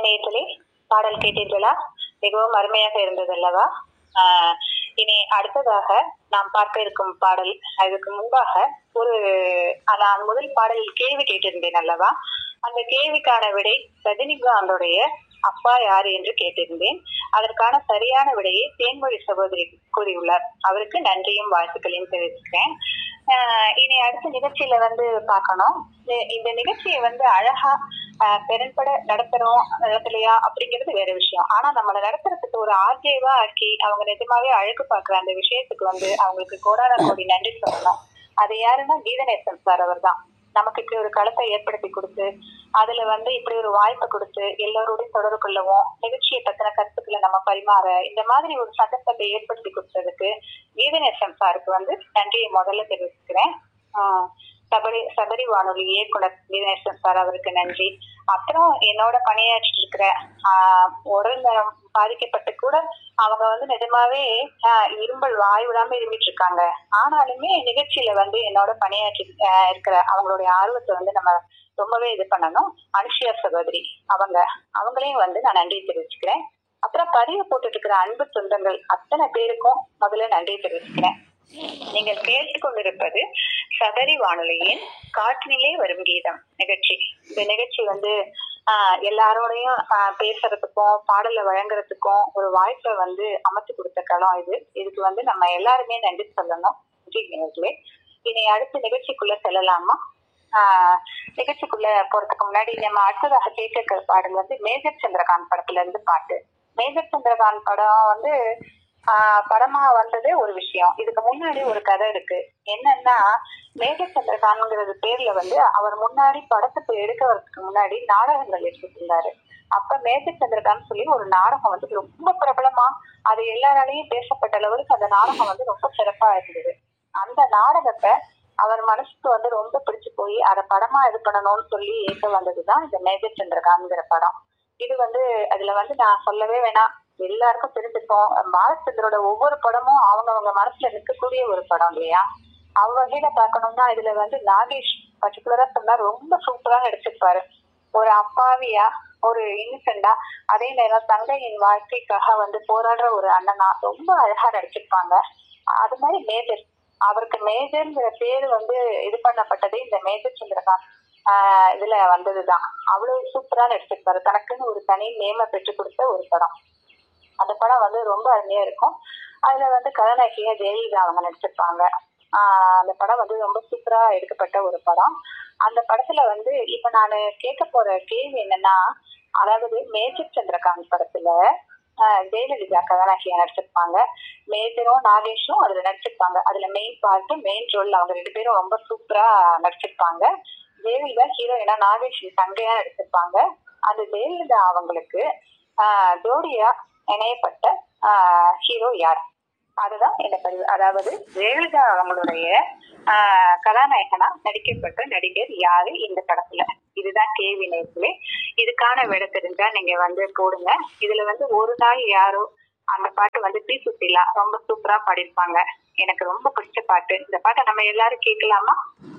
நேயர்களே பாடல் கேட்டீர்களா மிகவும் அருமையாக இருந்தது அல்லவா ஆஹ் இனி அடுத்ததாக நாம் பார்க்க இருக்கும் பாடல் அதுக்கு முன்பாக ஒரு நான் முதல் பாடலில் கேள்வி கேட்டிருந்தேன் அல்லவா அந்த கேள்விக்கான விடை ரஜினிகாந்தோடைய அப்பா யாரு என்று கேட்டிருந்தேன் அதற்கான சரியான விடையை தேன்மொழி சகோதரி கூறியுள்ளார் அவருக்கு நன்றியும் வாழ்த்துக்களையும் தெரிவிச்சுக்கிறேன் ஆஹ் இனி அடுத்த நிகழ்ச்சியில வந்து பார்க்கணும் இந்த- இந்த நிகழ்ச்சியை வந்து அழகா ஆஹ் திறன்பட நடத்துறோம் நடத்தலையா அப்படிங்கிறது வேற விஷயம் ஆனா நம்மளை நடத்துறதுக்கு ஒரு ஆர்ஜேவா ஆக்கி அவங்க நிஜமாவே அழகு பார்க்குற அந்த விஷயத்துக்கு வந்து அவங்களுக்கு கோடான கோடி நன்றி சொல்லணும் அது யாருன்னா கீதநேசன் சார் அவர் தான் நமக்கு இப்படி ஒரு களத்தை ஏற்படுத்தி கொடுத்து அதுல வந்து இப்படி ஒரு வாய்ப்பை கொடுத்து எல்லோரோடையும் தொடர்பு கொள்ளவும் நிகழ்ச்சியை பத்தின கருத்துக்களை நம்ம பரிமாற இந்த மாதிரி ஒரு சந்தர்ப்பத்தை ஏற்படுத்தி கொடுத்ததுக்கு கீதநேசன் சாருக்கு வந்து நன்றியை முதல்ல தெரிவிச்சுக்கிறேன் ஆஹ் சபரி சபரி வானொலி இயக்குனர் கீதநேசன் சார் அவருக்கு நன்றி அப்புறம் என்னோட பணியாற்றிட்டு இருக்கிற ஆஹ் உடல் நலம் பாதிக்கப்பட்டு கூட அவங்க வந்து நிஜமாவே ஆஹ் இரும்பல் வாய் விடாம இருமிட்டு இருக்காங்க ஆனாலுமே நிகழ்ச்சியில வந்து என்னோட பணியாற்றி ஆஹ் இருக்கிற அவங்களுடைய ஆர்வத்தை வந்து நம்ம ரொம்பவே இது பண்ணணும் அனுஷியா சகோதரி அவங்க அவங்களையும் வந்து நான் நன்றி தெரிவிச்சுக்கிறேன் அப்புறம் பதிவு போட்டுட்டு இருக்கிற அன்பு சொந்தங்கள் அத்தனை பேருக்கும் முதல்ல நன்றி தெரிவிச்சுக்கிறேன் நீங்கள் கேட்டுக்கொண்டிருப்பது சபரி வானொலியின் காற்றினிலே வரும் கீதம் நிகழ்ச்சி இந்த நிகழ்ச்சி வந்து ஆஹ் எல்லாரோடையும் ஆஹ் பேசுறதுக்கும் பாடலை வழங்குறதுக்கும் ஒரு வாய்ப்பை வந்து அமைச்சு கொடுத்த களம் இது இதுக்கு வந்து நம்ம எல்லாருமே நன்றி சொல்லணும் நன்றி நேயர்களே இனி அடுத்த நிகழ்ச்சிக்குள்ள செல்லலாமா ஆஹ் நிகழ்ச்சிக்குள்ள போறதுக்கு முன்னாடி நம்ம அடுத்ததாக கேட்க இருக்கிற பாடல் வந்து மேஜர் சந்திரகாந்த் படத்துல இருந்து பாட்டு மேஜர் சந்திரகாந்த் படம் வந்து ஆஹ் படமா வந்ததே ஒரு விஷயம் இதுக்கு முன்னாடி ஒரு கதை இருக்கு என்னன்னா மேஜர் சந்திரகாந்த்ங்கிறது பேர்ல வந்து அவர் முன்னாடி படத்துக்கு எடுக்க வரதுக்கு முன்னாடி நாடகங்கள் எடுத்துட்டு இருந்தாரு அப்ப மேஜர் சந்திரகாந்த் சொல்லி ஒரு நாடகம் வந்து ரொம்ப பிரபலமா அது எல்லாராலையும் பேசப்பட்ட அளவுக்கு அந்த நாடகம் வந்து ரொம்ப சிறப்பா இருந்தது அந்த நாடகத்தை அவர் மனசுக்கு வந்து ரொம்ப பிடிச்சு போய் அதை படமா இது பண்ணணும்னு சொல்லி ஏற்க வந்ததுதான் இந்த மேஜர் சந்திரகாந்த்ங்கிற படம் இது வந்து அதுல வந்து நான் சொல்லவே வேணாம் எல்லாருக்கும் தெரிஞ்சிருக்கோம் பாலச்சந்திரோட ஒவ்வொரு படமும் அவங்கவங்க மனசுல நிற்கக்கூடிய ஒரு படம் இல்லையா அவ வகையில பார்க்கணும்னா இதுல வந்து நாகேஷ் பர்டிகுலரா சொன்னா ரொம்ப சூப்பரா நடிச்சிருப்பாரு ஒரு அப்பாவியா ஒரு இன்னசென்டா அதே நேரம் தங்கையின் வாழ்க்கைக்காக வந்து போராடுற ஒரு அண்ணனா ரொம்ப அழகா நடிச்சிருப்பாங்க அது மாதிரி மேஜர் அவருக்கு மேஜர்ங்கிற பேர் வந்து இது பண்ணப்பட்டது இந்த மேஜர் சந்திரகாந்த் ஆஹ் இதுல வந்ததுதான் அவ்வளவு சூப்பரா நடிச்சிருப்பாரு தனக்குன்னு ஒரு தனி நேம பெற்று கொடுத்த ஒரு படம் அந்த படம் வந்து ரொம்ப அருமையா இருக்கும் அதுல வந்து கதாநாயகியா ஜெயலலிதா அவங்க நடிச்சிருப்பாங்க ஆஹ் அந்த படம் வந்து ரொம்ப சூப்பரா எடுக்கப்பட்ட ஒரு படம் அந்த படத்துல வந்து இப்ப நான் கேட்க போற கேள்வி என்னன்னா அதாவது மேஜர் சந்திரகாந்த் படத்துல ஆஹ் ஜெயலலிதா கதாநாயகியா நடிச்சிருப்பாங்க மேஜரும் நாகேஷும் அதுல நடிச்சிருப்பாங்க அதுல மெயின் பார்ட் மெயின் ரோல் அவங்க ரெண்டு பேரும் ரொம்ப சூப்பரா நடிச்சிருப்பாங்க ஜெயலலிதா ஹீரோயினா நாகேஷ் தங்கையா நடிச்சிருப்பாங்க அந்த ஜெயலலிதா அவங்களுக்கு ஆஹ் ஜோடியா இணையப்பட்ட ஹீரோ யார் அதுதான் இந்த பதிவு அதாவது ஜெயலலிதா அவங்களுடைய ஆஹ் கதாநாயகனா நடிக்கப்பட்ட நடிகர் யாரு இந்த படத்துல இதுதான் கேள்வி நேர்களே இதுக்கான விட தெரிஞ்சா நீங்க வந்து போடுங்க இதுல வந்து ஒரு நாள் யாரோ அந்த பாட்டு வந்து பி சுத்திலா ரொம்ப சூப்பரா பாடியிருப்பாங்க எனக்கு ரொம்ப பிடிச்ச பாட்டு இந்த பாட்டை நம்ம எல்லாரும் கேட்கலாமா